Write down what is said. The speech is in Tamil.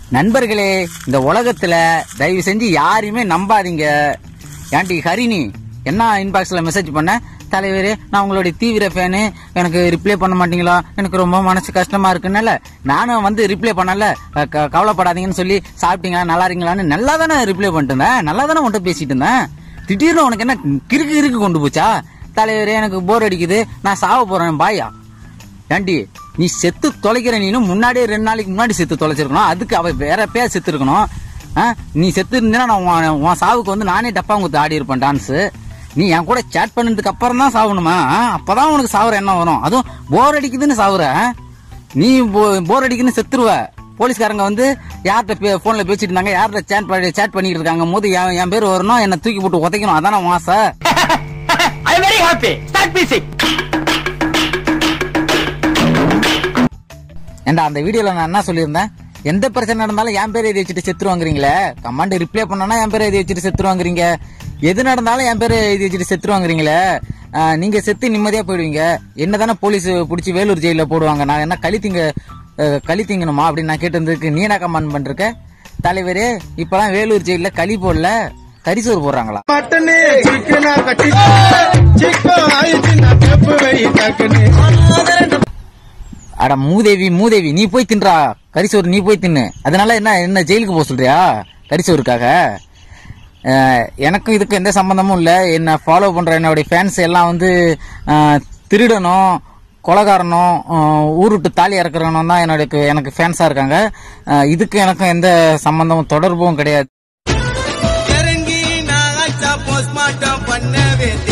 நண்பர்களே இந்த உலகத்துல தயவு செஞ்சு யாரையுமே நம்பாதீங்க ஏன்டி ஹரிணி என்ன இன்பாக்ஸ்ல மெசேஜ் பண்ண தலைவரே நான் உங்களுடைய தீவிர ஃபேனு எனக்கு ரிப்ளை பண்ண மாட்டீங்களா எனக்கு ரொம்ப மனசு கஷ்டமா இருக்குன்னால நானும் வந்து ரிப்ளை பண்ணல அஹ் க- கவலைப்படாதீங்கன்னு சொல்லி சாப்பிட்டீங்களா நல்லா இருக்கீங்களான்னு நல்லா தானே ரிப்ளை பண்ணிட்டு இருந்தேன் நல்லா தானே உன்ட்ட பேசிட்டு இருந்தேன் திடீர்னு உனக்கு என்ன கிறுக்கு கிறுக்கு கொண்டு போச்சா தலைவரே எனக்கு போர் அடிக்குது நான் சாவ போறேன் பாயா ஏண்டி நீ செத்து தொலைக்கிற நீனும் முன்னாடியே ரெண்டு நாளைக்கு முன்னாடி செத்து தொலைச்சிருக்கணும் அதுக்கு அவ வேற பேர் செத்து இருக்கணும் ஆ? நீ செத்து இருந்தீன்னா நான் உன் உன் சாவுக்கு வந்து நானே டப்பாங்குத்து ஆடி இருப்பேன் டான்ஸ் நீ என் கூட சேட் பண்ணதுக்கு அப்புறம் தான் சாவணுமா ஆ? அப்பதான் உனக்கு சாவுற எண்ணம் வரும் அதுவும் போர் அடிக்குதுன்னு சாவுற ஆ? நீ போர் அடிக்குதுன்னு செத்துருவ போலீஸ்காரங்க வந்து யார்கிட்ட போன்ல பேசிட்டு இருந்தாங்க யார்கிட்ட சேட் பண்ணி சேட் பண்ணிட்டு இருக்காங்க போது என் என் பேர் வரணும் என்னை தூக்கி போட்டு உதைக்கணும் அதான உன் ஆசை I am very happy start music ஏண்டா அந்த வீடியோல நான் என்ன சொல்லியிருந்தேன் எந்த பிரச்சனை நடந்தாலும் என் பேர் எழுதி வச்சுட்டு செத்துருவாங்கிறீங்களே கமாண்ட் ரிப்ளை பண்ணனா என் பேர் எழுதி வச்சுட்டு செத்துருவாங்கிறீங்க எது நடந்தாலும் என் பேர் எழுதி வச்சுட்டு செத்துருவாங்கிறீங்களே ஆஹ், நீங்க செத்து நிம்மதியா போயிடுவீங்க என்னதானே போலீஸ் பிடிச்சி வேலூர் ஜெயில போடுவாங்க நான் என்ன களி திங்க அஹ், களி திங்கணுமா அப்படின்னு நான் கேட்டிருந்ததுக்கு நீ என்ன கமெண்ட் பண்றக்க தலைவரே இப்பெல்லாம் வேலூர் ஜெயில களி போடல கரிசோறு போடுறாங்களா மட்டனு சிக்கனா கட்டி சிக்கோ ஆயிடுச்சு நான் பெப்பு வை டக்குன்னு அட மூதேவி மூதேவி நீ போய் தின்றா கரிசோறு நீ போய் தின்னு அதனால என்ன என்ன ஜெயிலுக்கு போக சொல்றியா கரிசோறுக்காக அஹ், எனக்கும் இதுக்கு எந்த சம்பந்தமும் இல்லை என்ன ஃபாலோ பண்ற என்னுடைய ஃபேன்ஸ் எல்லாம் வந்து அஹ், திருடனும் கொலகாரனும் அஹ், ஊர் விட்டு தாலி இறக்குறவனும் தான் என்னுடைய எனக்கு ஃபேன்ஸா இருக்காங்க அஹ், இதுக்கு எனக்கும் எந்த சம்பந்தமும் தொடர்பும் கிடையாது இறங்கி நான் போஸ்ட்மார்ட்டம் பண்ணவே